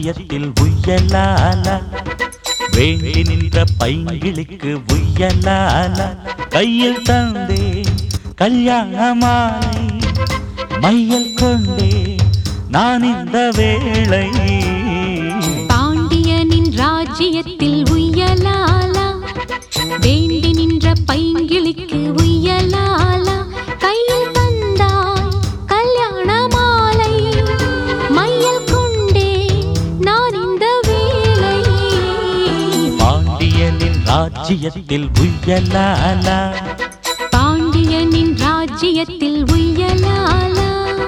ராஜ்யத்தில் உய்யலால வேண்டி நின்ற பைங்கிளிக்கு உய்யலால கையில் தந்தே கல்யாண மாலை மையல் கொண்டே நான் இந்த வேளை பாண்டியனின் ராஜ்யத்தில் உய்யலாலா வேண்டி நின்ற பைங்கிளிக்கு உய்யலாலா கையில் தந்தாய் கல்யாண மாலை மையல் கொண்டே நான் இந்த வேளை பாண்டியனின் ராஜ்யத்தில் உய்யலாலா பாண்டியனின் ராஜ்யத்தில் உய்யலாலா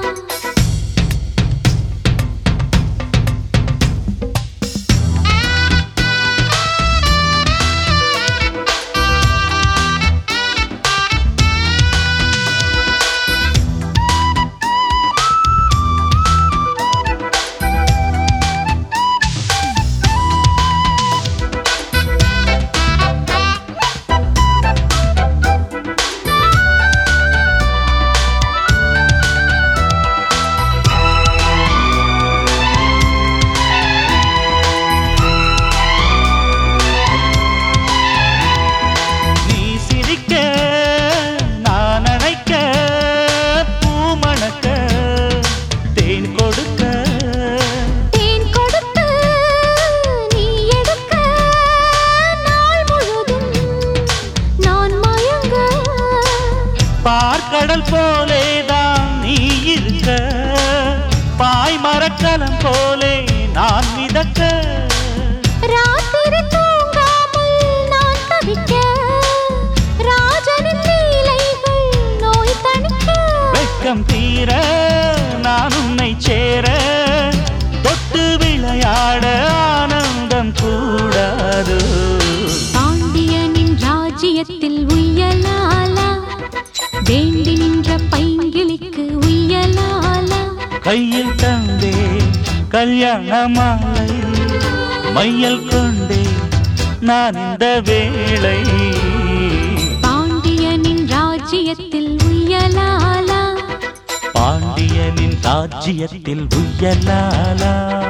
நீ சிரிக்க நான் அழைக்க பூமணக்க தேன் கொடுக்க தேன் கொடுத்து நீ எடுக்க நாள் முழுதும் நான் மயங்க பார்க்கடல் போலேதான் நீ இருக்க பாய் மரக்கலம் போலே நான் மிதக்க ராத்திரி தூங்காமல் நான் தவிக்க ராஜனின் லீலைகள் நோய் தணிக்க வெட்கம் தீர நான் உன்னை சேர தொட்டு விளையாட ஆனந்தம் கூடாது பாண்டியனின் ராஜ்யத்தில் உய்யலாலா வேண்டி நின்ற பைங்கிளிக்கு உய்யலாலா கையில் தந்தே கல்யாண மாலை மையல் கொண்டே நான் இந்த வேளை பாண்டியனின் ராஜ்யத்தில் உய்யலாலா பாண்டியனின் ராஜ்யத்தில் உய்யலாலா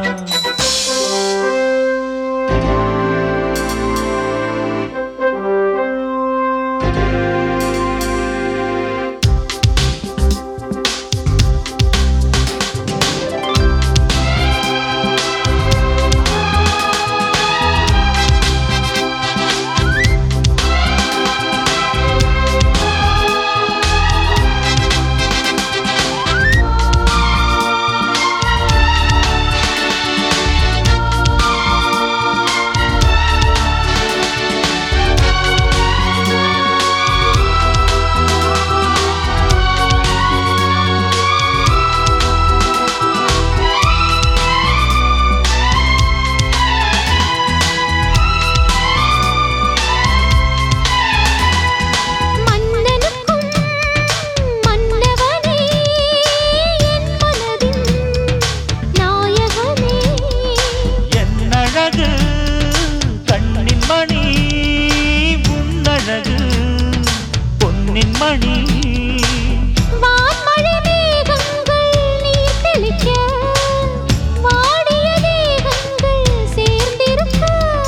மன்னனுக்கும் மன்னவனே என் மனதின் நாயகனே என் அழகு கண்ணின் மணி உன்னழகு பொன்னின் மணி வான்மழை மேகங்கள் நீர் தெளிக்க வாடிய தேகங்கள் சேர்ந்திருக்க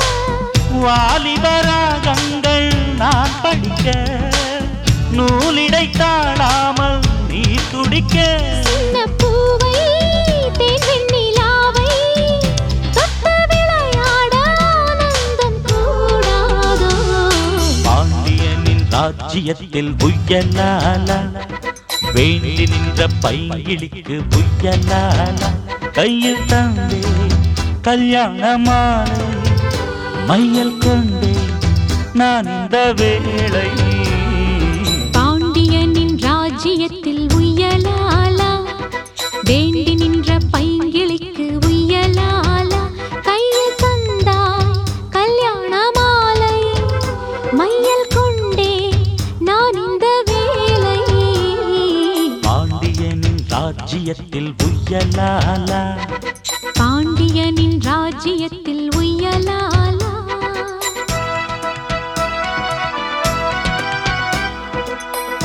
வாலிபராகங்கள் நான் படிக்க நூலிடை தாழாமல் நீ துடிக்க சின்ன பூவை தேன் வெண்ணிலாவை தொட்டு விளையாட ஆனந்தம் கூடாதோ பாண்டியனின் ராஜ்யத்தில் உய்யலால வேண்டி நின்ற பைங்கிளிக்கு உய்யலால கையில் தந்தே கல்யாண மாலை மையல் கொண்டே நான் இந்த வேளை பாண்டியனின் ராஜ்யத்தில் உய்யலாலா வேண்டி நின்ற பைங்கிளிக்கு உய்யலாலா கையில் தந்தாய் கல்யாண மாலை மையல் கொண்டே நான் இந்த வேளை பாண்டியனின் ராஜ்யத்தில் உய்யலாலா பாண்டியனின் ராஜ்யத்தில் உய்யலாலா